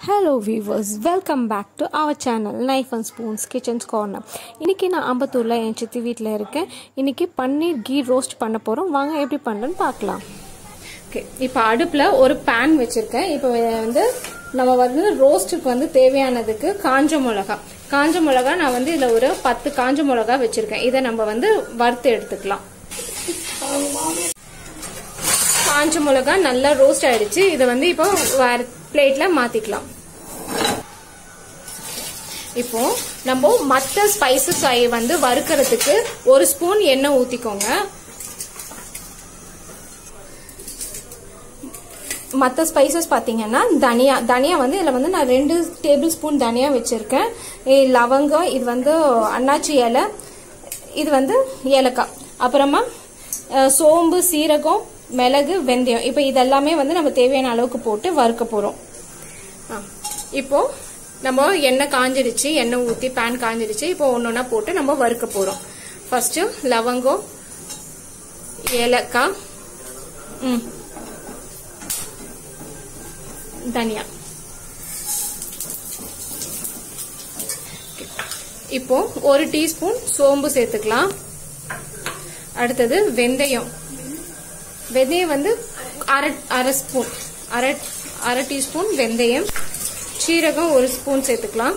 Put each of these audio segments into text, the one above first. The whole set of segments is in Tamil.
Hello viewers welcome back to our channel knife and spoons kitchens corner இன்றைக்கி நான் அம்பத்தூரில் என் சித்தி வீட்டில் இருக்கேன் இன்றைக்கி பன்னீர் கீ ரோஸ்ட் பண்ண போகிறோம் வாங்க எப்படி பண்ணுறேன்னு பார்க்கலாம் ஓகே இப்போ அடுப்பில் ஒரு பேன் வச்சுருக்கேன் இப்போ வந்து நம்ம வந்து ரோஸ்ட்டுக்கு வந்து தேவையானதுக்கு காஞ்ச மிளகா காஞ்ச மிளகா நான் வந்து இதில் ஒரு பத்து காஞ்ச மிளகா வச்சுருக்கேன் இதை நம்ம வந்து வறுத்து எடுத்துக்கலாம் காஞ்ச மிளகா நல்லா ரோஸ்ட் ஆயிடுச்சு இதை வந்து இப்போ வேற பிளேட்ல மாத்திக்கலாம் இப்போ நம்ம மற்ற ஸ்பைசஸ் வந்து வறுக்கிறதுக்கு ஒரு ஸ்பூன் எண்ணெய் ஊத்திக்கோங்க மற்ற ஸ்பைசஸ் பார்த்தீங்கன்னா தனியா தனியா வந்து இதில் வந்து நான் ரெண்டு டேபிள் ஸ்பூன் தனியா வச்சுருக்கேன் லவங்கம் இது வந்து அன்னாச்சி இலை இது வந்து ஏலக்காய் அப்புறமா சோம்பு சீரகம் மிளகு வெந்தயம் இப்போ இதெல்லாமே வந்து நம்ம தேவையான அளவுக்கு போட்டு வறுக்க போகிறோம் இப்போ நம்ம எண்ணெய் காஞ்சிடுச்சு எண்ணெய் ஊற்றி பேன் காஞ்சிடுச்சு இப்போ ஒன்று ஒன்றா போட்டு நம்ம வறுக்க போகிறோம் ஃபர்ஸ்ட்டு லவங்கம் ஏலக்காய் ம் தனியா இப்போ ஒரு டீஸ்பூன் சோம்பு சேர்த்துக்கலாம் அடுத்தது வெந்தயம் வெந்தயம் வந்து அரை அரை ஸ்பூன் அரை அரை டீஸ்பூன் வெந்தயம் சீரகம் ஒரு ஸ்பூன் சேர்த்துக்கலாம்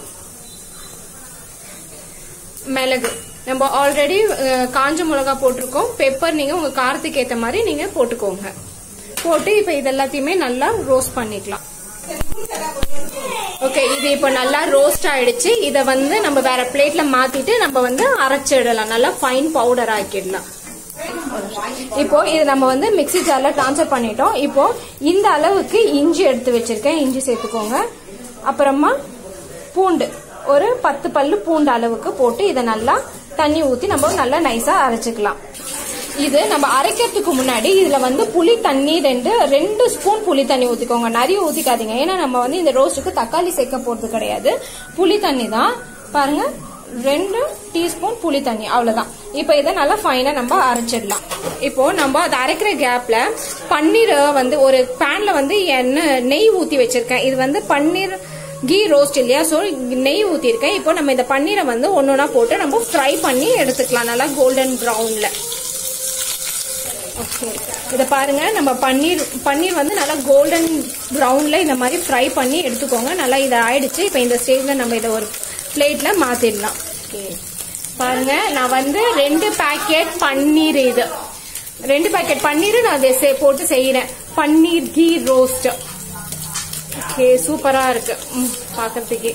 மிளகு நம்ம ஆல்ரெடி காஞ்ச மிளகா போட்டிருக்கோம் பெப்பர் நீங்க உங்க காரத்துக்கு ஏற்ற மாதிரி நீங்க போட்டுக்கோங்க போட்டு இப்ப இது எல்லாத்தையுமே நல்லா ரோஸ்ட் பண்ணிக்கலாம் ஓகே இது இப்போ நல்லா ரோஸ்ட் ஆயிடுச்சு இதை வந்து நம்ம வேற பிளேட்ல மாத்திட்டு நம்ம வந்து அரைச்சிடலாம் நல்லா ஃபைன் பவுடர் ஆக்கிடலாம் இப்போ இது நம்ம வந்து மிக்சி ஜார்ல டிரான்ஸ்ஃபர் பண்ணிட்டோம் இப்போ இந்த அளவுக்கு இஞ்சி எடுத்து வச்சிருக்கேன் இஞ்சி சேர்த்துக்கோங்க அப்புறமா பூண்டு ஒரு பத்து பல்லு பூண்டு அளவுக்கு போட்டு இதை நல்லா தண்ணி ஊத்தி நம்ம நல்லா நைஸா அரைச்சிக்கலாம் இது நம்ம அரைக்கிறதுக்கு முன்னாடி இதுல வந்து புளி தண்ணி ரெண்டு ரெண்டு ஸ்பூன் புளி தண்ணி ஊத்திக்கோங்க நிறைய ஊத்திக்காதீங்க ஏன்னா நம்ம வந்து இந்த ரோஸ்ட்டுக்கு தக்காளி சேர்க்க போறது கிடையாது புளி தண்ணி தான் பாருங்க ரெண்டு டீஸ்பூன் புளி தண்ணி அவ்வளவுதான் இப்போ இதை நல்லா ஃபைனா நம்ம அரைச்சிடலாம் இப்போ நம்ம அதை அரைக்கிற கேப்ல பன்னீர் வந்து ஒரு பேன்ல வந்து எண்ணெய் நெய் ஊத்தி வச்சிருக்கேன் இது வந்து பன்னீர் கீ ரோஸ்ட் இல்லையா ஸோ நெய் ஊத்திருக்கேன் இப்போ நம்ம இந்த பன்னீரை வந்து ஒன்னொன்னா போட்டு நம்ம ஃப்ரை பண்ணி எடுத்துக்கலாம் நல்லா கோல்டன் ப்ரௌன்ல ஓகே இதை பாருங்க நம்ம பன்னீர் பன்னீர் வந்து நல்லா கோல்டன் ப்ரௌன்ல இந்த மாதிரி ஃப்ரை பண்ணி எடுத்துக்கோங்க நல்லா இதை ஆயிடுச்சு இப்போ இந்த ஸ்டேஜ்ல நம்ம இதை ஒரு பிளேட்ல மாத்திடலாம் ஓகே பாருங்க நான் வந்து ரெண்டு பாக்கெட் பன்னீர் இது ரெண்டு பாக்கெட் பன்னீர் நான் அதை போட்டு செய்யறேன் பன்னீர் கீ ரோஸ்ட் ஓகே சூப்பரா இருக்கு பாக்குறதுக்கு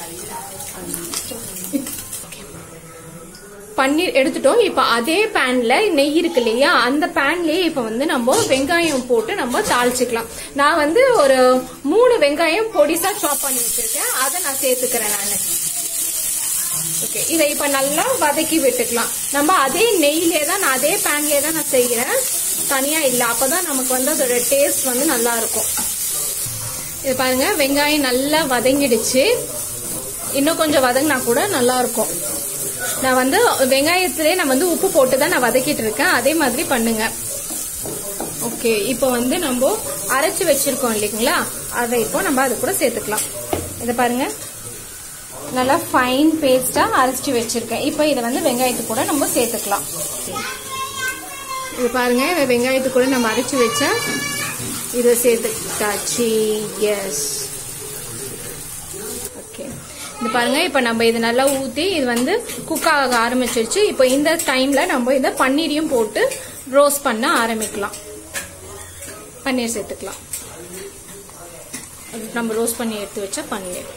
பன்னீர் எடுத்துட்டோம் இப்ப அதே பேன்ல நெய் இருக்கு இல்லையா அந்த பேன்லயே இப்ப வந்து நம்ம வெங்காயம் போட்டு நம்ம தாளிச்சுக்கலாம் நான் வந்து ஒரு மூணு வெங்காயம் பொடிசா சாப் பண்ணி வச்சிருக்கேன் அதை நான் சேர்த்துக்கிறேன் நான் ஓகே இதை இப்ப நல்லா வதக்கி விட்டுக்கலாம் நம்ம அதே நெய்லே தான் நான் அதே பேன்லயே தான் நான் செய்யறேன் தனியா இல்ல அப்பதான் நமக்கு வந்து அதோட டேஸ்ட் வந்து நல்லா இருக்கும் இது பாருங்க வெங்காயம் நல்லா வதங்கிடுச்சு இன்னும் கொஞ்சம் வதங்கினா கூட நல்லா இருக்கும் நான் வந்து வெங்காயத்திலே நான் வந்து உப்பு போட்டு தான் நான் வதக்கிட்டு இருக்கேன் அதே மாதிரி பண்ணுங்க ஓகே இப்போ வந்து நம்ம அரைச்சு வச்சிருக்கோம் இல்லைங்களா அதை இப்போ நம்ம அது கூட சேர்த்துக்கலாம் இதை பாருங்க நல்லா ஃபைன் பேஸ்டா அரைச்சு வச்சிருக்கேன் இப்போ இதை வந்து வெங்காயத்து கூட நம்ம சேர்த்துக்கலாம் இது பாருங்க வெங்காயத்து கூட நம்ம அரைச்சு வச்சா இதை சேர்த்துட்டாச்சு எஸ் ஓகே இது பாருங்க இப்போ நம்ம இது நல்லா ஊற்றி இது வந்து குக் ஆக ஆரம்பிச்சிருச்சு இப்போ இந்த டைம்ல நம்ம இதை பன்னீரையும் போட்டு ரோஸ்ட் பண்ண ஆரம்பிக்கலாம் பன்னீர் சேர்த்துக்கலாம் நம்ம ரோஸ்ட் பண்ணி எடுத்து வச்ச பன்னீர்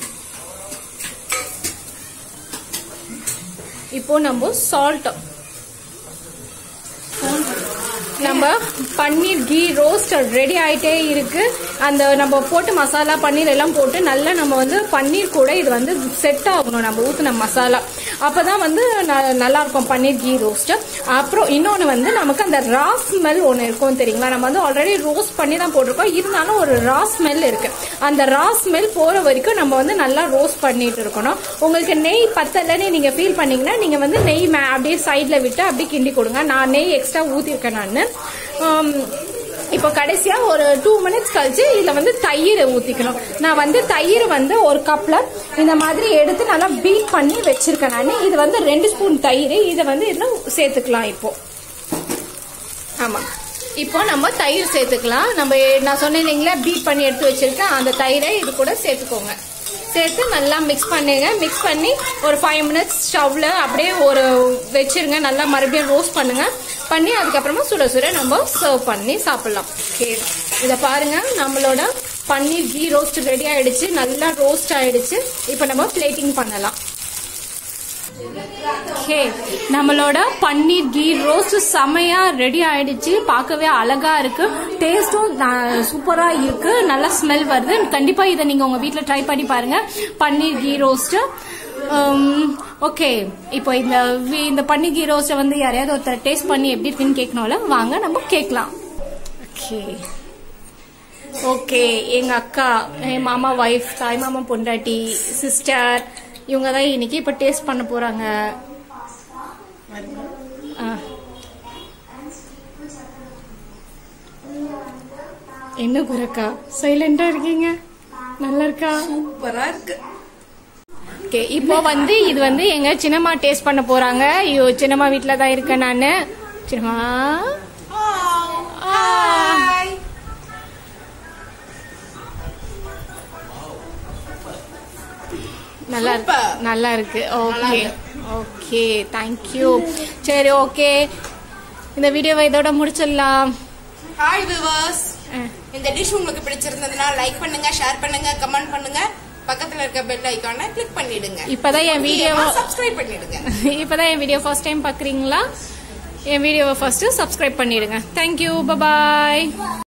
இப்போ நம்ம சால்ட் நம்ம பன்னீர் கீ ரோஸ்ட் ரெடி ஆயிட்டே இருக்கு அந்த நம்ம போட்டு மசாலா பன்னீர் எல்லாம் போட்டு நல்லா நம்ம வந்து பன்னீர் கூட இது வந்து செட் ஆகணும் நம்ம ஊத்துன மசாலா அப்பதான் வந்து நல்லா இருக்கும் பன்னீர் கீ ரோஸ்ட் அப்புறம் இன்னொன்னு வந்து நமக்கு அந்த ரா ஸ்மெல் ஒன்று இருக்கும் தெரியுங்களா நம்ம வந்து ஆல்ரெடி ரோஸ்ட் பண்ணி தான் போட்டிருக்கோம் இருந்தாலும் ஒரு ரா ஸ்மெல் இருக்கு அந்த ரா ஸ்மெல் போற வரைக்கும் நம்ம வந்து நல்லா ரோஸ்ட் பண்ணிட்டு இருக்கணும் உங்களுக்கு நெய் பத்தலன்னு நீங்க ஃபீல் பண்ணீங்கன்னா நீங்க வந்து நெய் அப்படியே சைட்ல விட்டு அப்படியே கிண்டி கொடுங்க நான் நெய் எக்ஸ்ட்ரா ஊத்திருக்கேன் நான் இப்போ கடைசியா ஒரு டூ மினிட்ஸ் கழிச்சு இதுல வந்து தயிர் ஊத்திக்கணும் நான் வந்து தயிர் வந்து ஒரு கப்ல இந்த மாதிரி எடுத்து நல்லா பீட் பண்ணி வச்சிருக்கேன் நான் இது வந்து ரெண்டு ஸ்பூன் தயிர் இதை வந்து இதுல சேர்த்துக்கலாம் இப்போ ஆமா இப்போ நம்ம தயிர் சேர்த்துக்கலாம் நம்ம நான் சொன்னேன் இல்லைங்களா பீட் பண்ணி எடுத்து வச்சிருக்கேன் அந்த தயிரை இது கூட சேர்த்துக்கோங்க சேர்த்து நல்லா மிக்ஸ் பண்ணுங்க மிக்ஸ் பண்ணி ஒரு ஃபைவ் மினிட்ஸ் ஸ்டவ்ல அப்படியே ஒரு வச்சிருங்க நல்லா மறுபடியும் ரோஸ்ட் பண்ணுங்க பண்ணி அதுக்கப்புறமா சுட சுட நம்ம சர்வ் பண்ணி சாப்பிடலாம் ஓகே இதை பாருங்க நம்மளோட பன்னீர் கீ ரோஸ்ட் ரெடி ஆயிடுச்சு நல்லா ரோஸ்ட் ஆயிடுச்சு இப்போ நம்ம பிளேட்டிங் பண்ணலாம் ஓகே நம்மளோட பன்னீர் கீ ரோஸ்ட் செமையா ரெடி ஆயிடுச்சு பார்க்கவே அழகா இருக்கு டேஸ்டும் சூப்பரா இருக்கு நல்லா ஸ்மெல் வருது கண்டிப்பா இதை நீங்க உங்க வீட்ல ட்ரை பண்ணி பாருங்க பன்னீர் கீ ரோஸ்ட் ஓகே இப்போ இந்த வி- இந்த பன்னீர் கீ ரோஸ்ட்டை வந்து யாரையாவது ஒருத்தர் டேஸ்ட் பண்ணி எப்படி இருக்குன்னு கேட்கணும்ல வாங்க நம்ம கேட்கலாம் ஓகே ஓகே எங்க அக்கா என் மாமா ஒய்ஃப் தாய் மாமா பொண்டாட்டி சிஸ்டர் இவங்க தான் இன்னைக்கு இப்ப டேஸ்ட் பண்ண போறாங்க ஆ. என்ன குரக்கா சைலண்டா இருக்கீங்க நல்லா இருக்கா சூப்பரா இருக்கு ஓகே இப்போ வந்து இது வந்து எங்க சின்னம்மா டேஸ்ட் பண்ண போறாங்க ஐயோ சின்னம்மா வீட்ல தான் இருக்கேன் நானு சின்னம்மா ஹாய் நல்லா இருக்கு Super. நல்லா இருக்கு நல்லா ஓகே ஓகே தேங்க்யூ சரி ஓகே இந்த வீடியோவை இதோட முடிச்சிடலாம் ஹாய் விவர்ஸ் அஹ், இந்த டிஷ் உங்களுக்கு பிடிச்சிருந்ததுன்னா லைக் பண்ணுங்க ஷேர் பண்ணுங்க கமெண்ட் பண்ணுங்க பக்கத்துல இருக்க பெல் ஐகானை கிளிக் பண்ணிடுங்க இப்பதான் என் வீடியோவை சப்ஸ்கிரைப் பண்ணிடுங்க இப்பதான் என் வீடியோ ஃபர்ஸ்ட் டைம் பாக்குறீங்களா என் வீடியோவை ஃபர்ஸ்ட் சப்ஸ்கிரைப் பண்ணிடுங்க தேங்க்யூ பபாய்